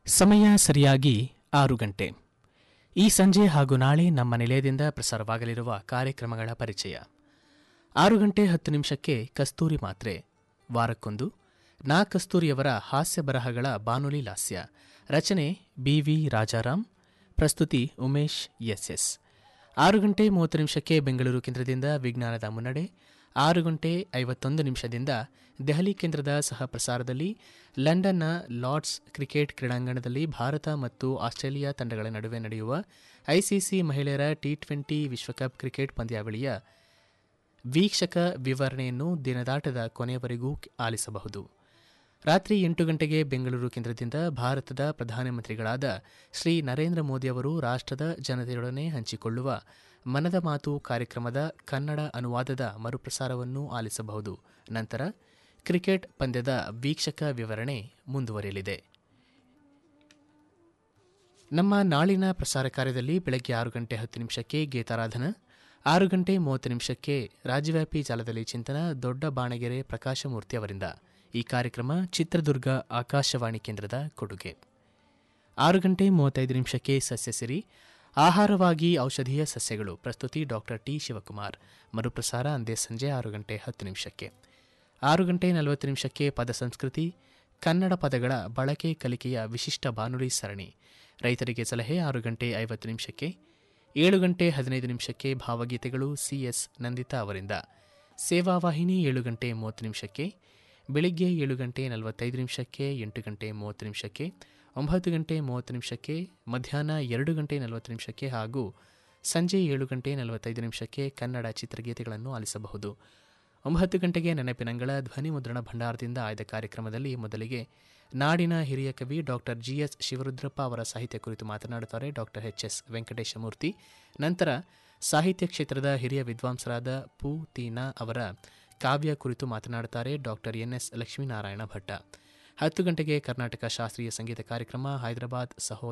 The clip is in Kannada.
ಸಮಯ ಸರಿಯಾಗಿ ಆರು ಗಂಟೆ ಈ ಸಂಜೆ ಹಾಗೂ ನಾಳೆ ನಮ್ಮ ನಿಲಯದಿಂದ ಪ್ರಸಾರವಾಗಲಿರುವ ಕಾರ್ಯಕ್ರಮಗಳ ಪರಿಚಯ ಆರು ಗಂಟೆ ಹತ್ತು ನಿಮಿಷಕ್ಕೆ ಕಸ್ತೂರಿ ಮಾತ್ರೆ ವಾರಕ್ಕೊಂದು ನಾ ಕಸ್ತೂರಿಯವರ ಹಾಸ್ಯ ಬರಹಗಳ ಬಾನುಲಿ ಲಾಸ್ಯ ರಚನೆ ಬಿ ವಿ ರಾಜಾರಾಮ್ ಪ್ರಸ್ತುತಿ ಉಮೇಶ್ ಎಸ್ ಎಸ್ ಆರು ಗಂಟೆ ಮೂವತ್ತು ನಿಮಿಷಕ್ಕೆ ಬೆಂಗಳೂರು ಕೇಂದ್ರದಿಂದ ವಿಜ್ಞಾನದ ಮುನ್ನಡೆ ಆರು ಗಂಟೆ ಐವತ್ತೊಂದು ನಿಮಿಷದಿಂದ ದೆಹಲಿ ಕೇಂದ್ರದ ಸಹ ಪ್ರಸಾರದಲ್ಲಿ ಲಂಡನ್ನ ಲಾರ್ಡ್ಸ್ ಕ್ರಿಕೆಟ್ ಕ್ರೀಡಾಂಗಣದಲ್ಲಿ ಭಾರತ ಮತ್ತು ಆಸ್ಟ್ರೇಲಿಯಾ ತಂಡಗಳ ನಡುವೆ ನಡೆಯುವ ಐಸಿಸಿ ಮಹಿಳೆಯರ ಟಿ ಟ್ವೆಂಟಿ ವಿಶ್ವಕಪ್ ಕ್ರಿಕೆಟ್ ಪಂದ್ಯಾವಳಿಯ ವೀಕ್ಷಕ ವಿವರಣೆಯನ್ನು ದಿನದಾಟದ ಕೊನೆಯವರೆಗೂ ಆಲಿಸಬಹುದು ರಾತ್ರಿ ಎಂಟು ಗಂಟೆಗೆ ಬೆಂಗಳೂರು ಕೇಂದ್ರದಿಂದ ಭಾರತದ ಪ್ರಧಾನಮಂತ್ರಿಗಳಾದ ಶ್ರೀ ನರೇಂದ್ರ ಮೋದಿ ಅವರು ರಾಷ್ಟ್ರದ ಜನತೆಯೊಡನೆ ಹಂಚಿಕೊಳ್ಳುವ ಮನದ ಮಾತು ಕಾರ್ಯಕ್ರಮದ ಕನ್ನಡ ಅನುವಾದದ ಮರುಪ್ರಸಾರವನ್ನು ಆಲಿಸಬಹುದು ನಂತರ ಕ್ರಿಕೆಟ್ ಪಂದ್ಯದ ವೀಕ್ಷಕ ವಿವರಣೆ ಮುಂದುವರಿಯಲಿದೆ ನಮ್ಮ ನಾಳಿನ ಪ್ರಸಾರ ಕಾರ್ಯದಲ್ಲಿ ಬೆಳಗ್ಗೆ ಆರು ಗಂಟೆ ಹತ್ತು ನಿಮಿಷಕ್ಕೆ ಗೀತಾರಾಧನ ಆರು ಗಂಟೆ ಮೂವತ್ತು ನಿಮಿಷಕ್ಕೆ ರಾಜ್ಯವ್ಯಾಪಿ ಜಾಲದಲ್ಲಿ ಚಿಂತನ ದೊಡ್ಡ ಬಾಣಗೆರೆ ಪ್ರಕಾಶಮೂರ್ತಿ ಅವರಿಂದ ಈ ಕಾರ್ಯಕ್ರಮ ಚಿತ್ರದುರ್ಗ ಆಕಾಶವಾಣಿ ಕೇಂದ್ರದ ಕೊಡುಗೆ ಆರು ಗಂಟೆ ಮೂವತ್ತೈದು ನಿಮಿಷಕ್ಕೆ ಸಸ್ಯಸಿರಿ ಆಹಾರವಾಗಿ ಔಷಧೀಯ ಸಸ್ಯಗಳು ಪ್ರಸ್ತುತಿ ಡಾಕ್ಟರ್ ಟಿ ಶಿವಕುಮಾರ್ ಮರುಪ್ರಸಾರ ಅಂದೇ ಸಂಜೆ ಆರು ಗಂಟೆ ಹತ್ತು ನಿಮಿಷಕ್ಕೆ ಆರು ಗಂಟೆ ನಲವತ್ತು ನಿಮಿಷಕ್ಕೆ ಪದ ಸಂಸ್ಕೃತಿ ಕನ್ನಡ ಪದಗಳ ಬಳಕೆ ಕಲಿಕೆಯ ವಿಶಿಷ್ಟ ಬಾನುಲಿ ಸರಣಿ ರೈತರಿಗೆ ಸಲಹೆ ಆರು ಗಂಟೆ ಐವತ್ತು ನಿಮಿಷಕ್ಕೆ ಏಳು ಗಂಟೆ ಹದಿನೈದು ನಿಮಿಷಕ್ಕೆ ಭಾವಗೀತೆಗಳು ಸಿಎಸ್ ನಂದಿತಾ ಅವರಿಂದ ಸೇವಾವಾಹಿನಿ ಏಳು ಗಂಟೆ ಮೂವತ್ತು ನಿಮಿಷಕ್ಕೆ ಬೆಳಿಗ್ಗೆ ಏಳು ಗಂಟೆ ನಲವತ್ತೈದು ನಿಮಿಷಕ್ಕೆ ಎಂಟು ಗಂಟೆ ಮೂವತ್ತು ನಿಮಿಷಕ್ಕೆ ಒಂಬತ್ತು ಗಂಟೆ ಮೂವತ್ತು ನಿಮಿಷಕ್ಕೆ ಮಧ್ಯಾಹ್ನ ಎರಡು ಗಂಟೆ ನಲವತ್ತು ನಿಮಿಷಕ್ಕೆ ಹಾಗೂ ಸಂಜೆ ಏಳು ಗಂಟೆ ನಲವತ್ತೈದು ನಿಮಿಷಕ್ಕೆ ಕನ್ನಡ ಚಿತ್ರಗೀತೆಗಳನ್ನು ಆಲಿಸಬಹುದು ಒಂಬತ್ತು ಗಂಟೆಗೆ ನೆನಪಿನಂಗಳ ಧ್ವನಿ ಮುದ್ರಣ ಭಂಡಾರದಿಂದ ಆಯ್ದ ಕಾರ್ಯಕ್ರಮದಲ್ಲಿ ಮೊದಲಿಗೆ ನಾಡಿನ ಹಿರಿಯ ಕವಿ ಡಾಕ್ಟರ್ ಜಿಎಸ್ ಶಿವರುದ್ರಪ್ಪ ಅವರ ಸಾಹಿತ್ಯ ಕುರಿತು ಮಾತನಾಡುತ್ತಾರೆ ಡಾಕ್ಟರ್ ಎಚ್ ಎಸ್ ವೆಂಕಟೇಶಮೂರ್ತಿ ನಂತರ ಸಾಹಿತ್ಯ ಕ್ಷೇತ್ರದ ಹಿರಿಯ ವಿದ್ವಾಂಸರಾದ ಪು ತೀನಾ ಅವರ ಕಾವ್ಯ ಕುರಿತು ಮಾತನಾಡುತ್ತಾರೆ ಡಾಕ್ಟರ್ ಎನ್ಎಸ್ ಲಕ್ಷ್ಮೀನಾರಾಯಣ ಭಟ್ಟ ಹತ್ತು ಗಂಟೆಗೆ ಕರ್ನಾಟಕ ಶಾಸ್ತ್ರೀಯ ಸಂಗೀತ ಕಾರ್ಯಕ್ರಮ ಹೈದರಾಬಾದ್ ಸಹೋದರ